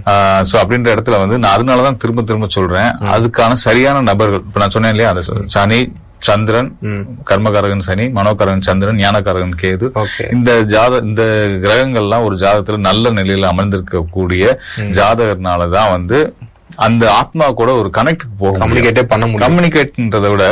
So அப்படின்ற இடத்துல வந்து நான் அதனாலதான் திரும்ப திரும்ப சொல்றேன் அதுக்கான சரியான நபர்கள் இப்ப நான் சொன்னேன் இல்லையா அந்த சனி சந்திரன் கர்மகாரகன் சனி மனோகாரகன் சந்திரன் ஞானகாரகன் கேது ஓகே இந்த ஜாத இந்த கிரகங்கள்லாம் ஒரு ஜாதகத்துல நல்ல நிலையில அமர்ந்திருக்கக்கூடிய ஜாதகர்னாலதான் வந்து அந்த ஆத்மா கூட ஒரு கனெக்ட் போக முடியும் கம்யூனிகேட்டே பண்ண முடியும் கம்யூனிகேட்ன்றதை விட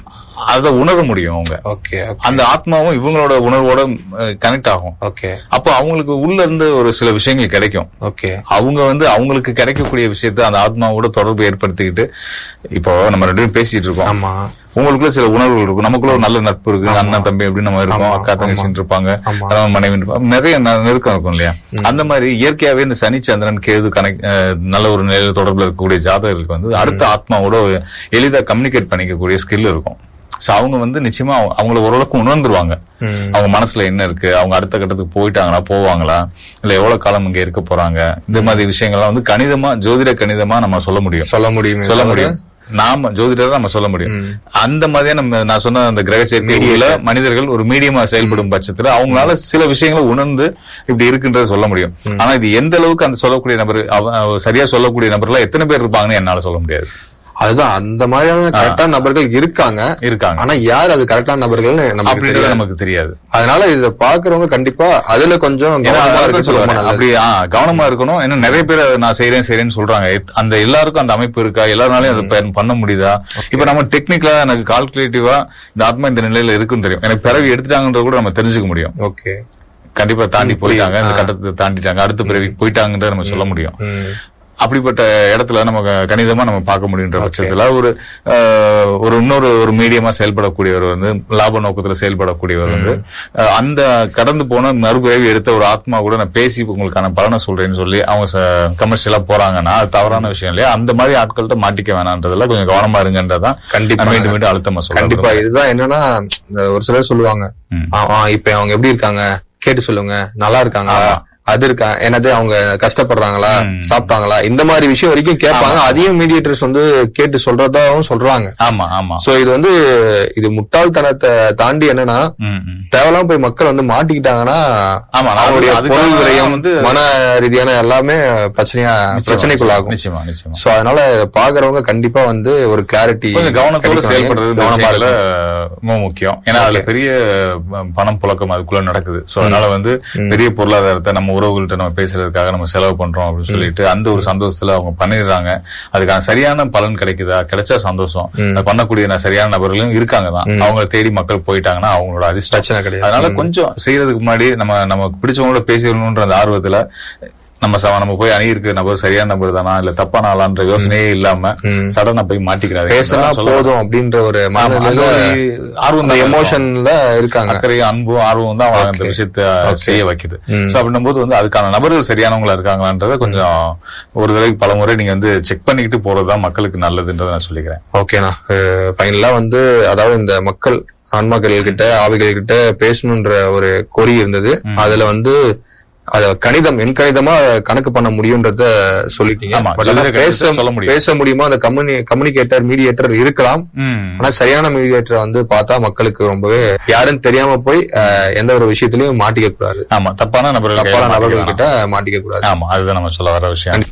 அதை உணர முடியும் அவங்க ஓகே அந்த ஆத்மாவும் இவங்களோட உணர்வோட கனெக்ட் ஆகும் ஓகே அப்போ அவங்களுக்கு உள்ள இருந்து ஒரு சில விஷயங்கள் கிடைக்கும் ஓகே அவங்க வந்து அவங்களுக்கு கிடைக்கக்கூடிய விஷயத்த அந்த ஆத்மாவோட தொடர்பு ஏற்படுத்திக்கிட்டு இப்போ நம்ம ரெண்டு பேரும் பேசிட்டு இருக்கோம் ஆமா உங்களுக்குள்ள சில உணர்வுகள் இருக்கும் நமக்குள்ள ஒரு நல்ல நட்பு இருக்கு அண்ணன் தம்பி எப்படி நம்ம இருக்கோம் ஆமா, அக்கா தங்கச்சின்னு இருப்பாங்க ஆமா. கணவன் மனைவி இருப்பாங்க நிறைய ந- நெருக்கம் இருக்கும் இல்லையா அந்த மாதிரி இயற்கையாவே இந்த சனி சந்திரன் கேது கனெக்ட் நல்ல ஒரு நிலையில தொடர்புல இருக்கக்கூடிய ஜாதகர்களுக்கு வந்து அடுத்த ஆத்மாவோட எளிதா கம்யூனிகேட் பண்ணிக்கக்கூடிய ஸ்கில் இருக்கும் சோ அவங்க வந்து நிச்சயமா அவங்க- அவங்கள ஓரளவுக்கு உணர்ந்துருவாங்க ம். அவங்க மனசுல என்ன இருக்கு அவங்க அடுத்த கட்டத்துக்கு போயிட்டாங்களா போவாங்களா இல்ல எவ்வளவு காலம் இங்க இருக்க போறாங்க இந்த மாதிரி விஷயங்கள்லாம் வந்து கணிதமா ஜோதிட கணிதமா நம்ம சொல்ல முடியும் சொல்ல முடியுமே சொல்ல தவிர- முடியும் நாம ஜோதிடர் நம்ம சொல்ல முடியும் அந்த மாதிரியே நம்ம நான் சொன்ன அந்த கிரக சேர்க்கை உள்ள மனிதர்கள் ஒரு மீடியமா செயல்படும் பட்சத்துல அவங்களால சில விஷயங்களை உணர்ந்து இப்படி இருக்குன்றத சொல்ல முடியும் ஆனா இது எந்த அளவுக்கு அந்த சொல்லக்கூடிய நபர் அவ- அவ சரியா சொல்லக்கூடிய நபர்லாம் எத்தனை பேர் இருப்பாங்கன்னு என்னால சொல்ல முடியாது அதுதான் அந்த மாதிரியான கரெக்டான நபர்கள் இருக்காங்க இருக்காங்க ஆனா யார் அது கரெக்டான நபர்கள் நமக்கு அப்படின்றது தெரியாது நமக்கு தெரியாது அதனால இத பாக்குறவங்க கண்டிப்பா அதுல கொஞ்சம் ஏன்னா கவனமா அதான் இருக்கு சொல்லுவாங்க. சொல்லுவாங்க அப்படி ஆ, கவனமா இருக்கணும் ஏன்னா நிறைய பேர் அதை நான் செய்றேன் செய்றேன்னு சொல்றாங்க எத்- அந்த எல்லாருக்கும் அந்த அமைப்பு இருக்கா எல்லாருனாலையும் அதை ப- பண்ண முடியுதா இப்ப நம்ம டெக்னிக்கலா எனக்கு கால்குலேட்டிவா இந்த ஆத்மா இந்த நிலையில இருக்குன்னு தெரியும் எனக்கு பிறவி எடுத்துட்டாங்கன்றத கூட நம்ம தெரிஞ்சுக்க முடியும் ஓகே கண்டிப்பா தாண்டி போயிட்டாங்க இந்த கட்டத்தை தாண்டிட்டாங்க அடுத்த பிறவி போயிட்டாங்கன்றத நம்ம சொல்ல முடியும் ம். அப்படிப்பட்ட இடத்துல நம்ம க- கணிதமா நம்ம பார்க்க முடியுன்ற பட்சத்துல ஒரு அஹ், ஒரு இன்னொரு ஒரு மீடியமா செயல்படக்கூடியவர் வந்து லாப நோக்கத்துல செயல்படக்கூடியவர் வந்து அஹ், அந்த கடந்து போன மறுபிறவி எடுத்த ஒரு ஆத்மா கூட நான் பேசி உங்களுக்கான பலனை சொல்றேன்னு சொல்லி அவங்க கமர்ஷியலா போறாங்கன்னா அது தவறான விஷயம் இல்லையா அந்த மாதிரி ஆட்கள்கிட்ட மாட்டிக்க வேணான்றதுல கொஞ்சம் கவனமா இருங்கன்றதான் கண்டிப்பா. நான் மீண்டும் மீண்டும் அழுத்தமா சொல்றேன் கண்டிப்பா இதுதான் என்னன்னா இந்த ஒரு சிலர் சொல்லுவாங்க ம். ஆ, ஆ, இப்ப அவங்க எப்படி இருக்காங்க கேட்டு சொல்லுங்க நல்லா இருக்காங்களா அது இருக்கா என்னது அவங்க கஷ்டப்படுறாங்களா சாப்பிட்டாங்களா இந்த மாதிரி விஷயம் வரைக்கும் கேட்பாங்க அதையும் மீடியேட்டர்ஸ் வந்து கேட்டு சொல்றதாவும் சொல்றாங்க ஆமா ஆமா சோ இது வந்து இது முட்டாள்தனத்தை தாண்டி என்னன்னா ம், ம். தேவையில்லாம போய் மக்கள் வந்து மாட்டிக்கிட்டாங்கன்னா ஆமா, நான் அவங்களுடைய அதுக்காக பொருள் தான் விரயம் வந்து- மன ரீதியான எல்லாமே பிரச்சனையா பிரச்சனைக்குள்ளாகும் நிச்சயமா நிச்சயமா சோ அதனால இதை பாக்குறவங்க கண்டிப்பா வந்து ஒரு கிளாரிட்டி கொஞ்சம் கவனத்தோட செயல்படுறது இந்த கவனமா விஷயத்துல இருக்கு ரொம்ப முக்கியம் ஏன்னா அதுல பெரிய அஹ், பணம் புழக்கம் அதுக்குள்ள நடக்குது சோ அதனால வந்து பெரிய பொருளாதாரத்தை நம்ம உறவுகள்கிட்ட நம்ம பேசுறதுக்காக நம்ம செலவு பண்றோம் அப்படின்னு சொல்லிட்டு அந்த ஒரு சந்தோஷத்துல அவங்க பண்ணிடுறாங்க அதுக்கான சரியான பலன் கிடைக்குதா கிடைச்சா சந்தோஷம் அது பண்ணக்கூடிய நான் சரியான நபர்களும் இருக்காங்க தான் அவங்கள தேடி மக்கள் போயிட்டாங்கன்னா அவங்களோட அதிர்ஷ்டம் பிரச்சனை கிடையாது அதனால கொஞ்சம் செய்யறதுக்கு முன்னாடி நம்ம நமக்கு பிடிச்சவங்களோட பேசிடணும்ன்ற அந்த ஆர்வத்துல நம்ம ச- நம்ம போய் அணியிருக்க நபர் சரியான நபர் தானா இல்ல தப்பான ஆளான்ற யோசனையே இல்லாம சடனா போய் மாட்டிக்கிறாரு பேசினா போதும் அப்படின்ற ஒரு மனநிலையில ஆர்வம் அந்த தான் எமோஷன்ல இருக்காங்க அக்கறையும் அன்பும் ஆர்வம் தான் அவங்க அந்த விஷயத்த செய்ய வைக்குது சோ அப்படின்னும் போது வந்து அதுக்கான நபர்கள் சரியானவங்களா இருக்காங்களான்றத கொஞ்சம் ஒரு தடவைக்கு பல முறை நீங்க வந்து செக் பண்ணிக்கிட்டு போறதுதான் மக்களுக்கு நல்லதுன்றதை நான் சொல்லிக்கிறேன் ஓகேண்ணா ஃபைனலா வந்து அதாவது இந்த மக்கள் ஆன்மாக்கள் கிட்ட ஆவிகள் கிட்ட பேசணுன்ற ஒரு கொறி இருந்தது அதுல வந்து அத கணிதம் எண் கணிதமா கணக்கு பண்ண முடியும்ன்றத சொல்லிட்டீங்க ஆமா, பட் ஆனா ஜோதிட பேச கணிதத்தை சொல்ல முடியும். பேச முடியுமா அந்த கம்யூனி கம்யூனிகேட்டர் மீடியேட்டர் இருக்கலாம் ம். ஆனா சரியான மீடியேட்டர் வந்து பார்த்தா மக்களுக்கு ரொம்பவே யாருன்னு தெரியாம போய் அஹ், எந்த ஒரு விஷயத்திலயும் மாட்டிக்க கூடாது ஆமா தப்பான நபர்கள் தப்பான கையில நபர்கள் மாட்டிக்க கிட்ட மாட்டிக்க கூடாது ஆமா அதுதான் நம்ம சொல்ல வர விஷயம்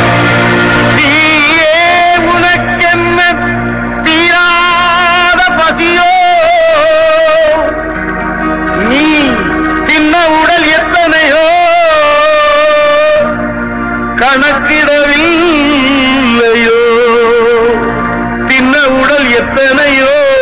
தீயே உனக்கென்ன தீராத பசியோ நீ தின்ன உடல் எத்தனையோ கணக்கிடவில்லையோ தின்ன உடல் எத்தனையோ